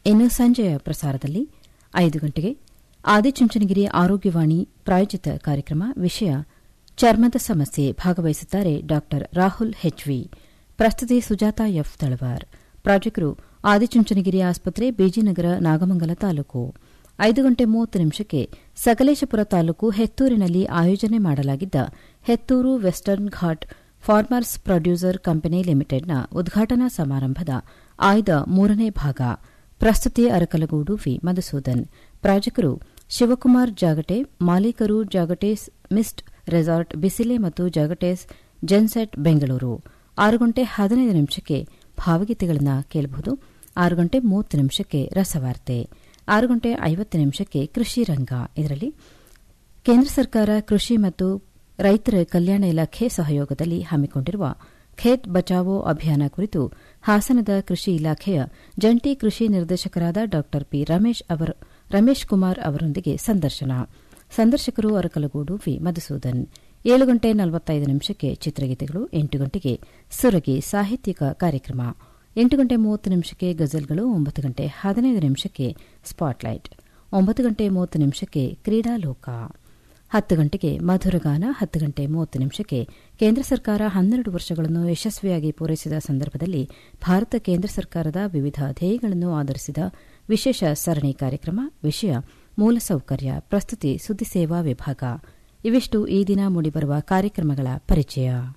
ಇನ್ನು ಸಂಜೆಯ ಪ್ರಸಾರದಲ್ಲಿ ಐದು ಗಂಟೆಗೆ ಆದಿಚುಂಚನಗಿರಿ ಆರೋಗ್ಯವಾಣಿ ಪ್ರಾಯೋಜಿತ ಕಾರ್ಯಕ್ರಮ ವಿಷಯ ಚರ್ಮದ ಸಮಸ್ಯೆ ಭಾಗವಹಿಸುತ್ತಾರೆ ಡಾ ರಾಹುಲ್ ಹೆಚ್ವಿ ಪ್ರಸ್ತುತಿ ಸುಜಾತ ಎಫ್ ತಳವಾರ್ ಪ್ರಾಜೆಕ್ಟರು ಆದಿಚುಂಚನಗಿರಿ ಆಸ್ಪತ್ರೆ ಬಿಜಿನಗರ ನಾಗಮಂಗಲ ತಾಲೂಕು ಐದು ಗಂಟೆ ಮೂವತ್ತು ನಿಮಿಷಕ್ಕೆ ಸಕಲೇಶಪುರ ತಾಲೂಕು ಹೆತ್ತೂರಿನಲ್ಲಿ ಆಯೋಜನೆ ಮಾಡಲಾಗಿದ್ದ Hetturu western ghat farmers producer company ಲಿಮಿಟೆಡ್ನ ಉದ್ಘಾಟನಾ ಸಮಾರಂಭದ ಆಯ್ದ ಮೂರನೇ ಭಾಗ ಪ್ರಸ್ತುತಿ ಅರಕಲಗೂಡು ವಿ ಮಧುಸೂದನ್ ಪ್ರಾಜೆಕ್ಟರು ಶಿವಕುಮಾರ್ ಜಾಗಟೆ ಮಾಲೀಕರು ಜಾಗಟೇಸ್ ಮಿಸ್ಟ್ ರೆಸಾರ್ಟ್ ಬಿಸಿಲೆ ಮತ್ತು ಜಾಗಟೇಸ್ ಜೆನ್ಸೆಟ್ ಬೆಂಗಳೂರು ಆರು ಗಂಟೆ ಹದಿನೈದು ನಿಮಿಷಕ್ಕೆ ಭಾವಗೀತೆಗಳನ್ನು ಕೇಳಬಹುದು ಆರು ಗಂಟೆ ಮೂವತ್ತು ನಿಮಿಷಕ್ಕೆ ರಸವಾರ್ತೆ ಆರು ಗಂಟೆ ಐವತ್ತು ನಿಮಿಷಕ್ಕೆ ಕೃಷಿ ರಂಗ ಇದರಲ್ಲಿ ಕೇಂದ್ರ ಸರ್ಕಾರ ಕೃಷಿ ಮತ್ತು ರೈತರ ಕಲ್ಯಾಣ ಇಲಾಖೆ ಸಹಯೋಗದಲ್ಲಿ ಹಮ್ಮಿಕೊಂಡಿರುವ ಖೇತ್ ಬಚಾವೋ ಅಭಿಯಾನ ಕುರಿತು ಹಾಸನದ ಕೃಷಿ ಇಲಾಖೆಯ ಜಂಟಿ ಕೃಷಿ ನಿರ್ದೇಶಕರಾದ ಡಾ ಪಿ ರಮೇಶ್ ಕುಮಾರ್ ಅವರೊಂದಿಗೆ ಸಂದರ್ಶನ ಸಂದರ್ಶಕರು ಅರಕಲಗೂಡು ವಿ ಮಧುಸೂದನ್ ಏಳು ಗಂಟೆ ನಲವತ್ತೈದು ನಿಮಿಷಕ್ಕೆ ಚಿತ್ರಗೀತೆಗಳು ಎಂಟು ಗಂಟೆಗೆ ಸುರಗಿ ಸಾಹಿತ್ಯಿಕ ಕಾರ್ಯಕ್ರಮ ಎಂಟು ಗಂಟೆ ಮೂವತ್ತು ನಿಮಿಷಕ್ಕೆ ಗಜಲ್ಗಳು ಒಂಬತ್ತು ಗಂಟೆ ಹದಿನೈದು ನಿಮಿಷಕ್ಕೆ ಸ್ಪಾಟ್ಲೈಟ್ ಒಂಬತ್ತು ಗಂಟೆ ಮೂವತ್ತು ನಿಮಿಷಕ್ಕೆ ಕ್ರೀಡಾಲೋಕ ಹತ್ತು ಗಂಟೆಗೆ ಮಧುರಗಾನ ಹತ್ತು ಗಂಟೆ ಮೂವತ್ತು ನಿಮಿಷಕ್ಕೆ ಕೇಂದ್ರ ಸರ್ಕಾರ ಹನ್ನೆರಡು ವರ್ಷಗಳನ್ನು ಯಶಸ್ವಿಯಾಗಿ ಪೂರೈಸಿದ ಸಂದರ್ಭದಲ್ಲಿ ಭಾರತ ಕೇಂದ್ರ ಸರ್ಕಾರದ ವಿವಿಧ ಧ್ಯೇಯಗಳನ್ನು ಆಧರಿಸಿದ ವಿಶೇಷ ಸರಣಿ ಕಾರ್ಯಕ್ರಮ ವಿಷಯ ಮೂಲಸೌಕರ್ಯ ಪ್ರಸ್ತುತಿ ಸುದ್ದಿ ಸೇವಾ ವಿಭಾಗ ಇವಿಷ್ಟು ಈ ದಿನ ಮೂಡಿಬರುವ ಕಾರ್ಯಕ್ರಮಗಳ ಪರಿಚಯ